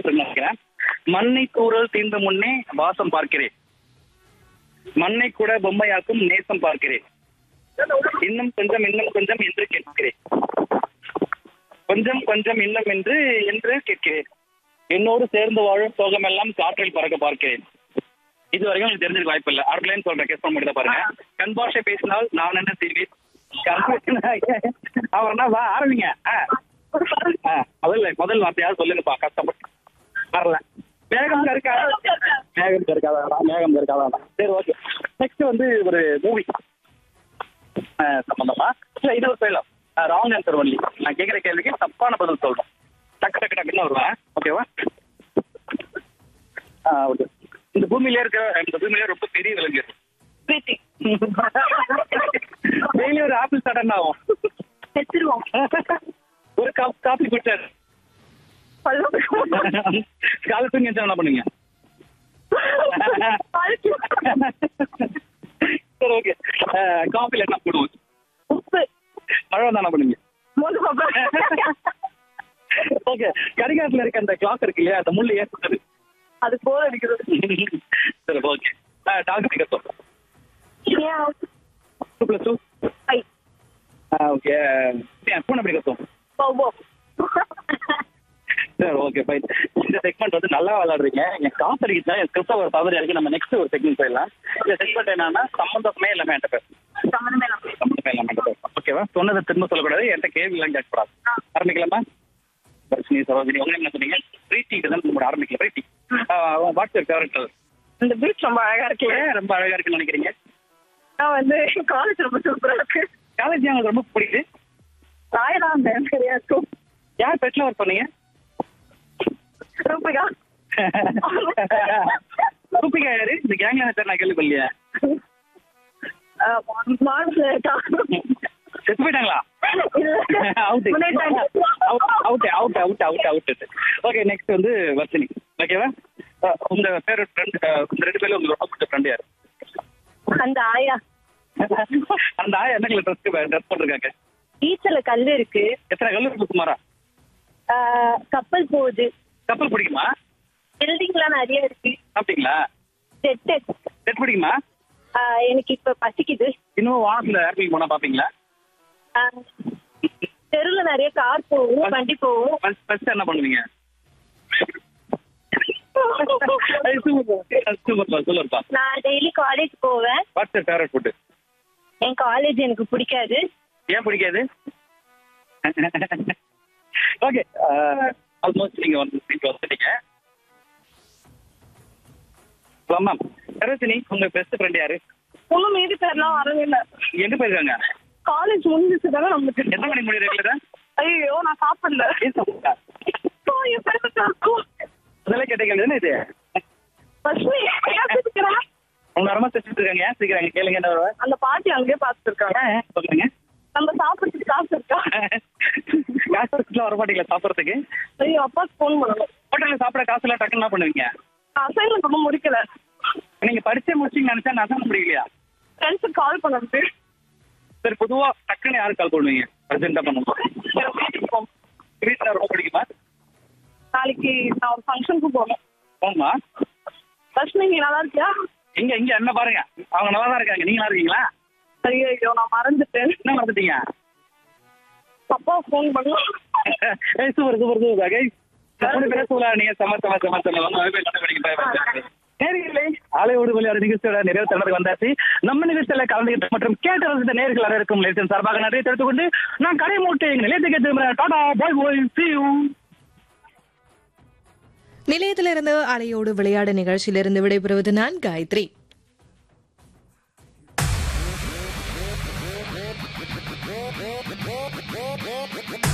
இருக்குன்னு நினைக்கிறேன் மண்ணை தூரல் தீர்ந்த முன்னே வாசம் பார்க்கிறேன் மண்ணை கூட பொம்மையாக்கும் நேசம் பார்க்கிறேன் இன்னும் கொஞ்சம் இன்னும் கொஞ்சம் என்று கேட்கிறேன் கொஞ்சம் கொஞ்சம் இன்னும் என்று என்று கேட்கிறேன் என்னோடு சேர்ந்து வாழும் சோகமெல்லாம் காற்றில் பறக்க பார்க்கிறேன் இது வரைக்கும் உங்களுக்கு தெரிஞ்சிருக்க வாய்ப்பு இல்லை அடுத்த லைன் சொல்றேன் கேஸ் பண்ண பாருங்க கண் பாஷை பேசினால் நான் என்ன செய்வேன் அவர்னா வா ஆரம்பிங்க ஆ. ஆ, முதல்ல முதல் வார்த்தையாவது சொல்லுங்கப்பா கஷ்டப்பட்டு வரல மேகம் கருக்காத மேகம் கருக்காதான் மேகம் கருக்காதான் சரி ஓகே நெக்ஸ்ட் வந்து ஒரு மூவி சம்பந்தமா இல்ல இது ஒரு ஃபெயிலும் ராங் ஆன்சர் ஒன்லி நான் கேட்குற கேள்விக்கு தப்பான பதில் சொல்றேன் டக்கு டக்கு டக்குன்னு வருவேன் ஓகேவா ஆ ஓகே இந்த பூமியில இருக்கிற இந்த பூமியில ரொம்ப பெரிய விலங்கு இருக்கு பிரீத்தி டெய்லி ஒரு ஆப்பிள் சடன் ஆகும் செத்துருவோம் ஒரு கப் காஃபி குடிச்சாரு காலை தூங்கி எந்திரிச்சா என்ன பண்ணுங்க சரி ஓகே காஃபில என்ன போடுவோம் உப்பு மழை வந்தா என்ன பண்ணுங்க மூணு பாப்பா ஓகே கரிகாட்டில் இருக்க அந்த கிளாக் இருக்கு இல்லையா அந்த முள்ளு ஏற்பட்டது அது போர் அடிக்கிறது சரி ஓகே டாக்டர் கத்தோம் டூ பிளஸ் டூ ஐ ஓகே பூனை அப்படி கத்தோம் போவோ சரி ஓகே ஃபைன் இந்த செக்மெண்ட் வந்து நல்லா விளாடுறீங்க என் காசு அடிக்குச்சா என் கிறிஸ்தவ தவறு இருக்கு நம்ம நெக்ஸ்ட் ஒரு செக்மெண்ட் போயிடலாம் இந்த செக்மெண்ட் என்னன்னா சம்மந்தமே இல்லாம என்கிட்ட பேச சம்மந்தமே இல்லாம. சம்மந்தமே இல்லாம என்கிட்ட பேச ஓகேவா சொன்னதை திரும்ப சொல்லக்கூடாது என்கிட்ட கேள்வி எல்லாம் கேட்கக்கூடாது ஆரம்பிக்கலாமா தர்ஷினி சரோஜினி உங்க என்ன சொன்னீங்க பிரீத்தி தான் நம்ம ஆரம்பிக்கல Preethi what's your favourite colour இந்த பீச் ரொம்ப அழகா இருக்கு ஏன் ரொம்ப அழகா இருக்குன்னு நினைக்கிறீங்க நான் வந்து காலேஜ் ரொம்ப சூப்பரா இருக்கு காலேஜ் உங்களுக்கு ரொம்ப பிடிக்குது ராயடா அந்த சரியா இருக்கும் யார் பெட்ல ஒர்க் பண்ணீங்க ரூபிகா ரூபிகா யாரு இந்த கேங்ல சார் நான் கேள்விப்படலையே மார்க்ல இருக்கா செத்து போயிட்டாங்களா out out out out out out okay next வந்து வர்ஷினி ஓகேவா உங்க ஃபேவரட் ஃப்ரெண்ட் இந்த ரெண்டு பேர்ல உங்களுக்கு ரொம்ப பிடிச்ச ஃப்ரெண்ட் யாரு அந்த ஆயா அந்த ஆயா என்ன கலர் ட்ரெஸ் ட்ரெஸ் போட்டிருக்காங்க பீச்சில் கல் இருக்கு எத்தனை கல்லூரி சுமாரா ஆஹ் கப்பல் போகுது கப்பல் பிடிக்குமா பில்டிங்லாம் நிறைய இருக்கு சாப்பிட்டீங்களா செட்டு செட் பிடிக்குமா எனக்கு இப்ப பசிக்குது இன்னும் வானத்துல ஏர்பிள் போனா பாப்பீங்களா ஆஹ் தெருவுல நிறைய கார் போகும் வண்டி போகும் ஃபர்ஸ்ட் ஃபர்ஸ்ட் என்ன பண்ணுவீங்க சூப்பர்ப்பா சூப்பர்ப்பா நான் டெய்லி காலேஜ் போவேன் வாட்ஸ் ஃபேவரட் ஃபுட் என் காலேஜ் எனக்கு பிடிக்காது ஏன் பிடிக்காது ஓகே ஆல்மோஸ்ட் நீங்க வந்து சீட் வந்துட்டீங்க ஹலோ மேம் சரோஜினி உங்க பெஸ்ட் ஃப்ரெண்ட் யாரு ஒன்றும் மீதி பேர்லாம் வரவே இல்லை எங்க போயிருக்காங்க காலேஜ் முடிஞ்சிச்சு தானே நமக்கு எத்தனை மணிக்கு முடியும் ரெகுலரா ஐயோ நான் சாப்பிடல இப்போ என் பேருக்கு இருக்கும் அதெல்லாம் கேட்ட கேள்வி தானே இது ஃபர்ஸ்ட் பேசிக்கிறேன் உங்க அரமா செஞ்சுட்டு இருக்காங்க ஏன் சீக்கிரம் கேளுங்க என்ன வருவா அந்த பாட்டி அங்கேயே பார்த்துட்டு இருக்காங்க சொல்லுங்க நம்ம சாப்பிடுறதுக்கு காசு இருக்கா காசு இருக்குல்ல வர மாட்டீங்களா சாப்பிட்றதுக்கு ஐயோ அப்பாவுக்கு ஃபோன் பண்ணணும் ஹோட்டல்ல சாப்பிட காசு எல்லாம் டக்குன்னு என்ன பண்ணுவீங்க அசைன்மெண்ட் ரொம்ப முடிக்கல நீங்க படிச்சே முடிச்சீங்கன்னு நினைச்சா நான் தான் முடியலையா ஃப்ரெண்ட்ஸுக்கு கால் பண்ணுறது சரி பொதுவா டக்குன்னு யாருக்கு கால் பண்ணுவீங்க அர்ஜென்ட்டா பண்ணுவோம் வீட்டுல ரொம்ப பிடிக்குமா நாளைக்கு நான் ஒரு ஃபங்க்ஷனுக்கு போகணும் போமா ஃபர்ஸ்ட் நீங்க நல்லா இருக்கியா இங்க இங்க என்ன பாருங்க அவங்க நல்லா தான் இருக்காங்க நீங்களா இருக்கீங்களா ஐயோ ஐயோ நான் மறந்துட்டேன் என்ன மறந்துட்டீங்க அப்பா ஃபோன் பண்ணும் ஏய் சூப்பர் சூப்பர் சூப்பர் கை மூணு பேர் சூழலா நீங்க சம சம சம சம வந்து அவன் போய் கண்டுபிடிக்க நேர்களே ஆலையோடு விளையாடு நிகழ்ச்சியோட நிறைவு தருணத்துக்கு வந்தாச்சு நம்ம நிகழ்ச்சியில கலந்துகிட்ட மற்றும் கேட்டு ரசித்த நேர்கள் அனைவருக்கும் நிலையத்தின் சார்பாக நன்றி தெரிவித்துக் கொண்டு நான் கடை மூட்டை எங்க நிலையத்துக்கு திரும்புறேன் டாடா பாய் பாய் see you நிலையத்திலிருந்து அலையோடு விளையாட நிகழ்ச்சியிலிருந்து விடைபெறுவது நான் காயத்ரி Thank you.